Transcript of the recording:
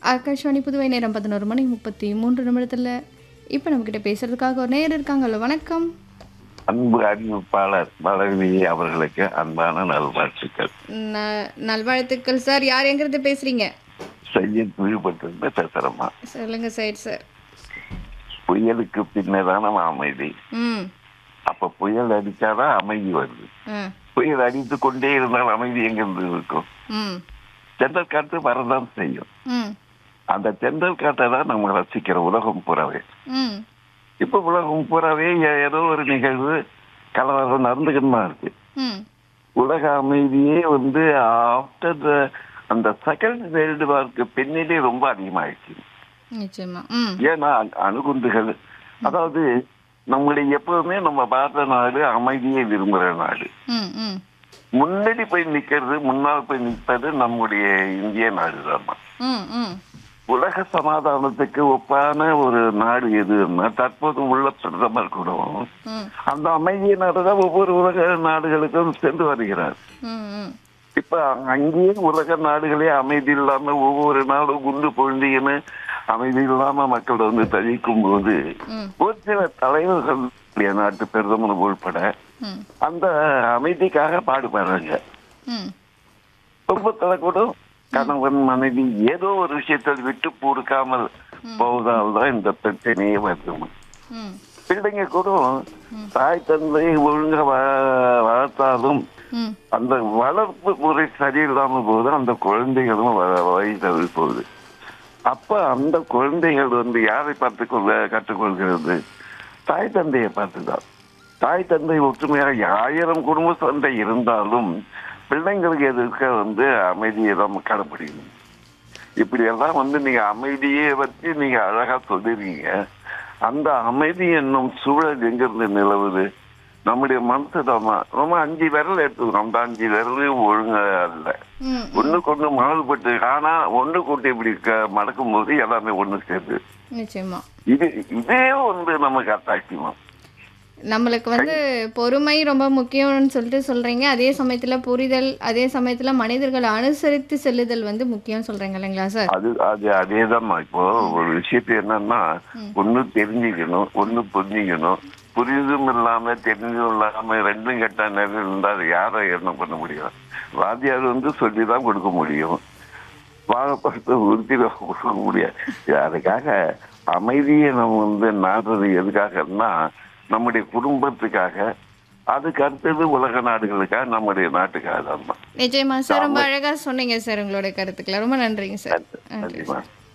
ஆகாஷ்வாணி புதுவை நேரம் பதினோரு மணி முப்பத்தி மூன்று நிமிடத்தில் இப்போ நம்மக்கிட்ட பேசுறதுக்காக ஒரு நேரம் இருக்காங்கல்ல வணக்கம் அன்பு அறிவிப்பாளர் பலவி அவர்களுக்கு அன்பான நல்வாழ்த்துக்கள் ந- நல்வாழ்த்துக்கள் சார் யார் எங்கிறது பேசுறீங்க செய்ய விடுபட்டு பேசுறோமா சொல்லுங்க சைட் சார் புயலுக்கு பின்னதான அமைதி ம் அப்ப புயல் அடிச்சாதான் அமைதி வருது ஆ புயல் அடித்து கொண்டே இருந்தால் அமைதி எங்கிருந்து இருக்கும் ம் தென்றல் காற்று வரதான் செய்யும் ம் அந்த தென்றல் காற்றை தான் நம்ம ரசிக்கிற உலகம் பூராவே ம் இப்ப உலகம் பூராவே ஏ- ஏதோ ஒரு நிகழ்வு கலவரம் நடந்துக்கிட்டு தான் இருக்கு ம் உலக அமைதியே வந்து ஆஃப்டர் அந்த செகண்ட் வேர்ல்டு வார்க்கு பின்னாடி ரொம்ப அதிகமாயிடுச்சு நிச்சயமா ம் ஏன்னா அணு- அணுகுண்டுகள் அதாவது நம்மளுடைய எப்பவுமே நம்ம பாரத நாடு அமைதியை விரும்புகிற நாடு ம் ம் முன்னாடி போய் நிக்கிறது முன்னால் போய் நிற்பது நம்முடைய இந்திய நாடு தான் ம் ம் உலக சமாதானத்துக்கு ஒப்பான ஒரு நாடு எதுன்னா தற்போது உள்ள பிரதமர் கூட ம் அந்த அமைதியை நாடுதான் ஒவ்வொரு உலக நாடுகளுக்கும் சென்று வருகிறார் ம் ம் இப்ப அங்கேயே உலக நாடுகளே அமைதி இல்லாம ஒவ்வொரு நாடும் குண்டு பொழுந்தின்னு அமைதி இல்லாம மக்கள் வந்து தவிக்கும் போது ம் ஒரு சில தலைவர்கள் நம்முடைய நாட்டு பிரதமர் உள்பட ம் அந்த அமைதிக்காக பாடுபடுறாங்க ம் குடும்பத்துல கூட கணவன் மனைவி ஏதோ ஒரு விஷயத்தில் விட்டு கொடுக்காமல் போவதால் தான் இந்த பிரச்சனையே வருது ம் பிள்ளைங்க கூட தாய் தந்தை ஒழுங்கா வ- வளர்த்தாலும் ம் அந்த வளர்ப்பு முறை சரியில்லாம போது அந்த குழந்தைகளும் வ- வழி தவறி போகுது அப்ப அந்த குழந்தைகள் வந்து யாரை பார்த்து கொள்ள கற்றுக்கொள்கிறது தாய் தந்தையை பார்த்துதான் தாய் தந்தை ஒற்றுமையாக ஆயிரம் குடும்ப சண்டை இருந்தாலும் பிள்ளைங்களுக்கு எதிர்க்க வந்து அமைதியை தான் கடைப்பிடிக்கணும் இப்படி எல்லாம் வந்து நீங்க அமைதியை வச்சு நீங்க அழகா சொல்லிருக்கீங்க அந்த அமைதி என்னும் சூழல் எங்கிருந்து நிலவுது நம்முடைய மனசு தான் ரொம்ப அஞ்சு விரல் எடுத்துக்கணும் அந்த அஞ்சு விரலையும் ஒழுங்கா இல்லை ம் ஒண்ணுக்கு ஒண்ணு மாறுபட்டு ஆனா ஒண்ணு கூட்டி இப்படி க- மடக்கும் போது எல்லாமே ஒண்ணு சேர்ந்து நிச்சயமா இது இதே வந்து நமக்கு அட்டாக்டிவா நம்மளுக்கு வந்து பொறுமை ரொம்ப முக்கியம்னு சொல்லிட்டு சொல்றீங்க அதே சமயத்துல புரிதல் அதே சமயத்துல மனிதர்களை அனுசரித்து செல்லுதல் வந்து முக்கியம் சொல்றீங்க இல்லைங்களா சார் அது அது அதேதான் இப்போ ஒரு விஷயத்து என்னன்னா ஒண்ணு தெரிஞ்சுக்கணும் ஒண்ணு புரிஞ்சுக்கணும் புரிந்தும் இல்லாம தெரிஞ்சும் இல்லாம ரெண்டும் கெட்ட நேரம் இருந்தா அது யாரை என்ன பண்ண முடியும் வாத்தியார் வந்து சொல்லிதான் கொடுக்க முடியும் வாழைப்பழத்தை உறுதி கொடுக்க முடியாது அதுக்காக அமைதியை நம்ம வந்து நாடுறது எதுக்காகன்னா நம்முடைய குடும்பத்துக்காக அதுக்கு அடுத்தது உலக நாடுகளுக்காக நம்முடைய நாட்டுக்காக தான் நிச்சயமா சார் ரொம்ப அழகா சொன்னீங்க சார் உங்களோட கருத்துக்களை ரொம்ப நன்றிங்க சார் நன்றி நன்றிமா சார்